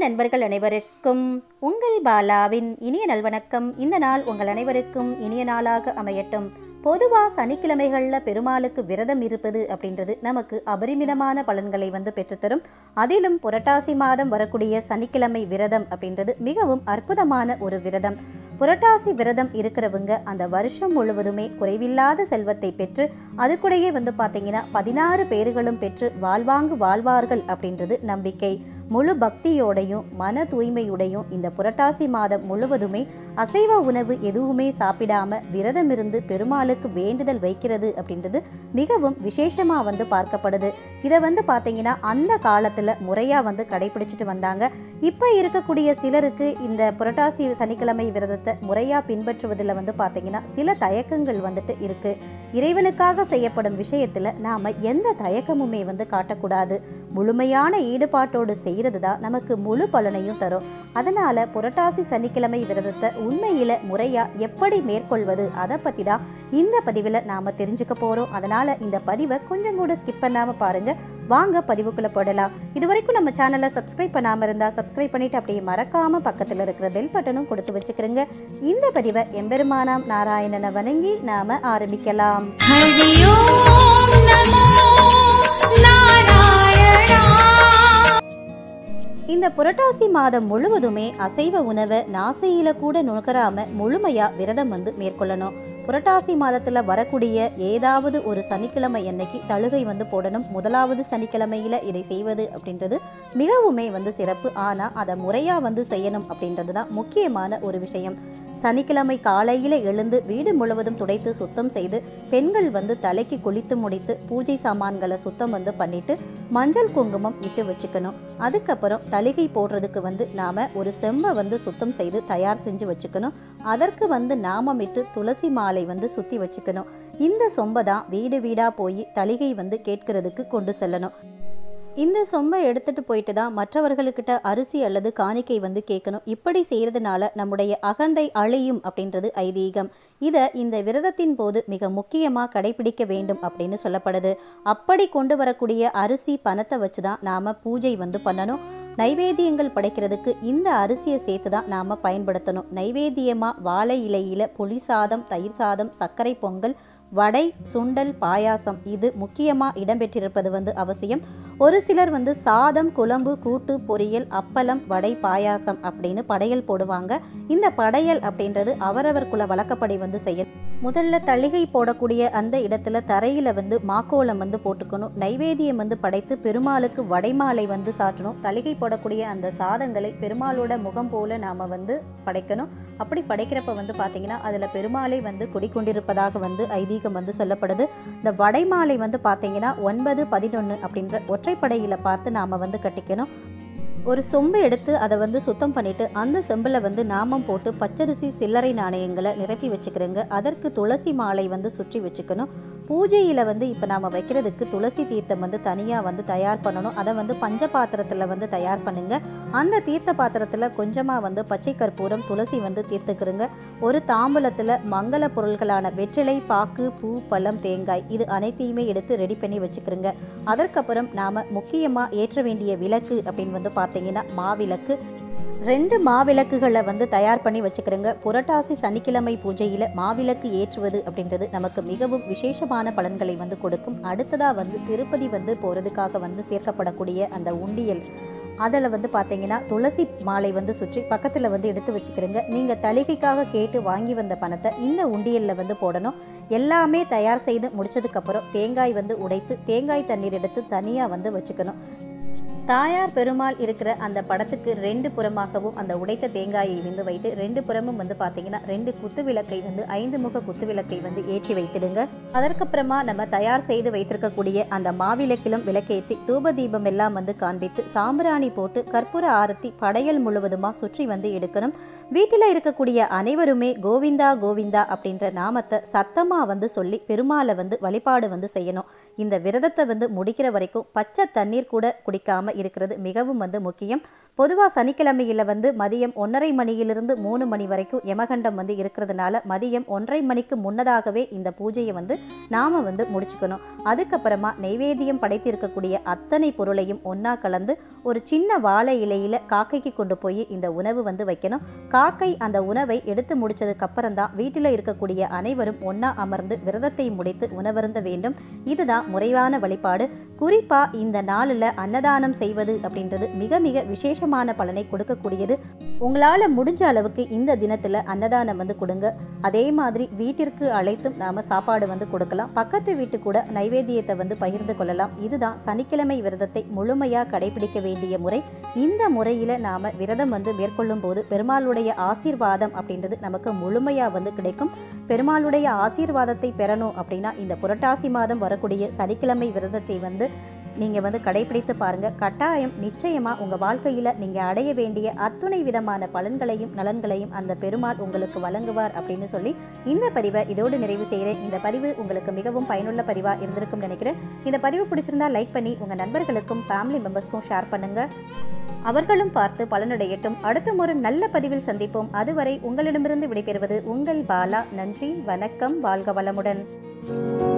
நண்பர்கள் அனைவருக்கும் உங்கள் பாலாவின் இனிய நல்வணக்கம் இந்த நாள் உங்கள் அனைவருக்கும் இனிய நாளாக அமையட்டும் பொதுவாக சனிக்கிழமைகளில் பெருமாளுக்கு விரதம் இருப்பது அப்படின்றது நமக்கு அபரிமிதமான பலன்களை வந்து பெற்றுத்தரும் அதிலும் புரட்டாசி மாதம் வரக்கூடிய சனிக்கிழமை விரதம் அப்படின்றது மிகவும் அற்புதமான ஒரு விரதம் புரட்டாசி விரதம் இருக்கிறவங்க அந்த வருஷம் முழுவதுமே குறைவில்லாத செல்வத்தை பெற்று அதுக்கூடயே வந்து பார்த்தீங்கன்னா பதினாறு பேர்களும் பெற்று வாழ்வாங்கு வாழ்வார்கள் அப்படின்றது நம்பிக்கை முழு பக்தியோடையும் மன தூய்மையுடையும் இந்த புரட்டாசி மாதம் முழுவதுமே அசைவ உணவு எதுவுமே சாப்பிடாம விரதம் இருந்து பெருமாளுக்கு வேண்டுதல் வைக்கிறது அப்படின்றது மிகவும் விசேஷமாக வந்து பார்க்கப்படுது இதை வந்து பார்த்தீங்கன்னா அந்த காலத்தில் முறையாக வந்து கடைபிடிச்சிட்டு வந்தாங்க இப்போ இருக்கக்கூடிய சிலருக்கு இந்த புரட்டாசி சனிக்கிழமை விரதத்தை முறையாக பின்பற்றுவதில் வந்து பார்த்தீங்கன்னா சில தயக்கங்கள் வந்துட்டு இருக்கு இறைவனுக்காக செய்யப்படும் விஷயத்தில் நாம் எந்த தயக்கமுமே வந்து காட்டக்கூடாது முழுமையான ஈடுபாட்டோடு செய்கிறது தான் நமக்கு முழு பலனையும் தரும் அதனால் புரட்டாசி சனிக்கிழமை விரதத்தை உண்மையில் முறையாக எப்படி மேற்கொள்வது அதை பற்றி தான் இந்த பதிவில் நாம் தெரிஞ்சுக்க போகிறோம் அதனால் இந்த பதிவை கொஞ்சம் கூட ஸ்கிப் பண்ணாமல் பாருங்கள் வாங்க பதிவுக்குள்ளே போடலாம் இது வரைக்கும் நம்ம சேனலை சப்ஸ்கிரைப் பண்ணாமல் இருந்தால் சப்ஸ்கிரைப் பண்ணிட்டு அப்படியே மறக்காமல் பக்கத்தில் இருக்கிற பெல் பட்டனும் கொடுத்து வச்சுக்கிறோங்க இந்த பதிவை எம்பெருமானாம் நாராயணனை வணங்கி நாம் ஆரம்பிக்கலாம் हरि ओम नमो नारायणा இந்த புரட்டாசி மாதம் முழுவதுமே அசைவ உணவை நாசையில கூட நுகராம முழுமையா விரதம் வந்து மேற்கொள்ளணும் புரட்டாசி மாதத்துல வரக்கூடிய ஏதாவது ஒரு சனிக்கிழமை அன்னைக்கு தழுகை வந்து போடணும் முதலாவது சனிக்கிழமையில இதை செய்வது அப்படின்றது மிகவுமே வந்து சிறப்பு ஆனா அதை முறையா வந்து செய்யணும் அப்படின்றது தான் முக்கியமான ஒரு விஷயம் சனிக்கிழமை காலையில எழுந்து வீடு முழுவதும் துடைத்து சுத்தம் செய்து பெண்கள் வந்து தலைக்கு குளித்து முடித்து பூஜை சாமான்களை சுத்தம் வந்து பண்ணிட்டு மஞ்சள் குங்குமம் இட்டு வச்சுக்கணும் அதுக்கப்புறம் தலிகை போடுறதுக்கு வந்து நாம ஒரு செம்பை வந்து சுத்தம் செய்து தயார் செஞ்சு வச்சுக்கணும் அதற்கு வந்து நாமம் இட்டு துளசி மாலை வந்து சுத்தி வச்சுக்கணும் இந்த சொம்பை தான் வீடு வீடா போய் தலிகை வந்து கேட்கறதுக்கு கொண்டு செல்லணும் இந்த சொம்பை எடுத்துட்டு போயிட்டு தான் மற்றவர்களுக்கிட்ட அரிசி அல்லது காணிக்கை வந்து கேட்கணும் இப்படி செய்யறதுனால நம்முடைய அகந்தை அழியும் அப்படின்றது ஐதீகம் இதை இந்த விரதத்தின் போது மிக முக்கியமாக கடைபிடிக்க வேண்டும் அப்படின்னு சொல்லப்படுது அப்படி கொண்டு வரக்கூடிய அரிசி பணத்தை வச்சு தான் நாம் பூஜை வந்து பண்ணணும் நைவேத்தியங்கள் படைக்கிறதுக்கு இந்த அரிசியை சேர்த்து தான் நாம் பயன்படுத்தணும் நைவேத்தியமாக வாழை இலையில் புளி சாதம் தயிர் சாதம் சர்க்கரை பொங்கல் வடை சுண்டல் பாயாசம் இது முக்கியமாக இடம்பெற்றிருப்பது வந்து அவசியம் ஒரு சிலர் வந்து சாதம் குழம்பு கூட்டு பொரியல் அப்பளம் வடை பாயாசம் அப்படின்னு படையல் போடுவாங்க இந்த படையல் அப்படின்றது அவரவர் குல வழக்கப்படி வந்து செய்ய முதல்ல தளிகை போடக்கூடிய அந்த இடத்துல தரையில வந்து மாக்கோலம் வந்து போட்டுக்கணும் நைவேத்தியம் வந்து படைத்து பெருமாளுக்கு வடைமாலை வந்து சாட்டணும் தளிகை போடக்கூடிய அந்த சாதங்களை பெருமாளோட முகம் போல நாம வந்து படைக்கணும் அப்படி படைக்கிறப்ப வந்து பார்த்தீங்கன்னா அதில் பெருமாளை வந்து குடிக்கொண்டிருப்பதாக வந்து ஐதீகம் வந்து சொல்லப்படுது இந்த வடைமாலை வந்து பார்த்தீங்கன்னா ஒன்பது பதினொன்று அப்படின்ற ஒற்றைப்படையில் பார்த்து நாம் வந்து கட்டிக்கணும் ஒரு சொம்பு எடுத்து அதை வந்து சுத்தம் பண்ணிட்டு அந்த செம்பில் வந்து நாமம் போட்டு பச்சரிசி சில்லறை நாணயங்களை நிரப்பி வச்சுக்கிறோங்க அதற்கு துளசி மாலை வந்து சுற்றி வச்சுக்கணும் பூஜையில் வந்து இப்போ நாம் வைக்கிறதுக்கு துளசி தீர்த்தம் வந்து தனியாக வந்து தயார் பண்ணணும் அதை வந்து பஞ்ச பாத்திரத்தில் வந்து தயார் பண்ணுங்க அந்த தீர்த்த பாத்திரத்தில் கொஞ்சமாக வந்து பச்சை கற்பூரம் துளசி வந்து தீர்த்துக்கிறோங்க ஒரு தாம்பூலத்தில் மங்கள பொருள்களான வெற்றிலை பாக்கு பூ பழம் தேங்காய் இது அனைத்தையுமே எடுத்து ரெடி பண்ணி வச்சுக்கிறோங்க அதற்கப்புறம் நாம் முக்கியமாக ஏற்ற வேண்டிய விளக்கு அப்படின்னு வந்து பார்த்தீங்கன்னா மாவிளக்கு ரெண்டு மாவிளக்குகளை வந்து தயார் பண்ணி வச்சுக்கிறோங்க புரட்டாசி சனிக்கிழமை பூஜையில் மாவிளக்கு ஏற்றுவது அப்படின்றது நமக்கு மிகவும் விசேஷமான பலன்களை வந்து கொடுக்கும் அடுத்ததாக வந்து திருப்பதி வந்து போகிறதுக்காக வந்து சேர்க்கப்படக்கூடிய அந்த உண்டியல் அதில் வந்து பார்த்தீங்கன்னா துளசி மாலை வந்து சுற்றி பக்கத்தில் வந்து எடுத்து வச்சுக்கிறோங்க நீங்கள் தளிகைக்காக கேட்டு வாங்கி வந்த பணத்தை இந்த உண்டியலில் வந்து போடணும் எல்லாமே தயார் செய்து முடிச்சதுக்கப்புறம் தேங்காய் வந்து உடைத்து தேங்காய் தண்ணீர் எடுத்து தனியாக வந்து வச்சுக்கணும் தாயார் பெருமாள் இருக்கிற அந்த படத்துக்கு ரெண்டு புறமாகவும் அந்த உடைத்த தேங்காயை வந்து வைத்து ரெண்டு புறமும் வந்து பார்த்தீங்கன்னா ரெண்டு குத்து விளக்கை வந்து ஐந்து முக குத்து விளக்கை வந்து ஏற்றி வைத்திடுங்க அதற்கப்புறமா நம்ம தயார் செய்து வைத்திருக்கக்கூடிய அந்த மாவிளக்கிலும் விளக்கேற்றி தூப தீபம் எல்லாம் வந்து காண்பித்து சாம்பிராணி போட்டு கற்பூர ஆரத்தி படையல் முழுவதுமா சுற்றி வந்து எடுக்கணும் வீட்டில் இருக்கக்கூடிய அனைவருமே கோவிந்தா கோவிந்தா அப்படின்ற நாமத்தை சத்தமாக வந்து சொல்லி பெருமாளை வந்து வழிபாடு வந்து செய்யணும் இந்த விரதத்தை வந்து முடிக்கிற வரைக்கும் பச்சை தண்ணீர் கூட குடிக்காம இருக்கிறது மிகவும் வந்து முக்கியம் பொதுவாக சனிக்கிழமையில் வந்து மதியம் ஒன்றரை மணியிலிருந்து மூணு மணி வரைக்கும் யமகண்டம் வந்து இருக்கிறதுனால மதியம் ஒன்றரை மணிக்கு முன்னதாகவே இந்த பூஜையை வந்து நாம் வந்து முடிச்சுக்கணும் அதுக்கப்புறமா நைவேத்தியம் படைத்திருக்கக்கூடிய அத்தனை பொருளையும் ஒன்றா கலந்து ஒரு சின்ன வாழை இலையில் காக்கைக்கு கொண்டு போய் இந்த உணவு வந்து வைக்கணும் காக்கை அந்த உணவை எடுத்து முடிச்சதுக்கு அப்புறம் தான் வீட்டில் இருக்கக்கூடிய அனைவரும் ஒன்றா அமர்ந்து விரதத்தை முடித்து உணவருந்த வேண்டும் இதுதான் முறையான வழிபாடு குறிப்பாக இந்த நாளில் அன்னதானம் செய்வது அப்படின்றது மிக மிக விசேஷமான பலனை கொடுக்கக்கூடியது உங்களால் முடிஞ்ச அளவுக்கு இந்த தினத்தில் அன்னதானம் வந்து கொடுங்க அதே மாதிரி வீட்டிற்கு அழைத்தும் நாம் சாப்பாடு வந்து கொடுக்கலாம் பக்கத்து வீட்டு கூட நைவேத்தியத்தை வந்து பகிர்ந்து கொள்ளலாம் இதுதான் சனிக்கிழமை விரதத்தை முழுமையாக கடைபிடிக்க வேண்டிய முறை இந்த முறையில் நாம் விரதம் வந்து மேற்கொள்ளும் போது பெருமாளுடைய ஆசீர்வாதம் அப்படின்றது நமக்கு முழுமையாக வந்து கிடைக்கும் பெருமாளுடைய ஆசீர்வாதத்தை பெறணும் அப்படின்னா இந்த புரட்டாசி மாதம் வரக்கூடிய சனிக்கிழமை விரதத்தை வந்து நீங்கள் வந்து கடைபிடித்து பாருங்கள் கட்டாயம் நிச்சயமாக உங்கள் வாழ்க்கையில் நீங்கள் அடைய வேண்டிய அத்துணை விதமான பலன்களையும் நலன்களையும் அந்த பெருமாள் உங்களுக்கு வழங்குவார் அப்படின்னு சொல்லி இந்த பதிவை இதோடு நிறைவு செய்கிறேன் இந்த பதிவு உங்களுக்கு மிகவும் பயனுள்ள பதிவாக இருந்திருக்கும் நினைக்கிறேன் இந்த பதிவு பிடிச்சிருந்தா லைக் பண்ணி உங்கள் நண்பர்களுக்கும் ஃபேமிலி மெம்பர்ஸ்க்கும் ஷேர் பண்ணுங்கள் அவர்களும் பார்த்து பலனடையட்டும் அடுத்த ஒரு நல்ல பதிவில் சந்திப்போம் அதுவரை உங்களிடமிருந்து விடைபெறுவது உங்கள் பாலா நன்றி வணக்கம் வாழ்க வளமுடன்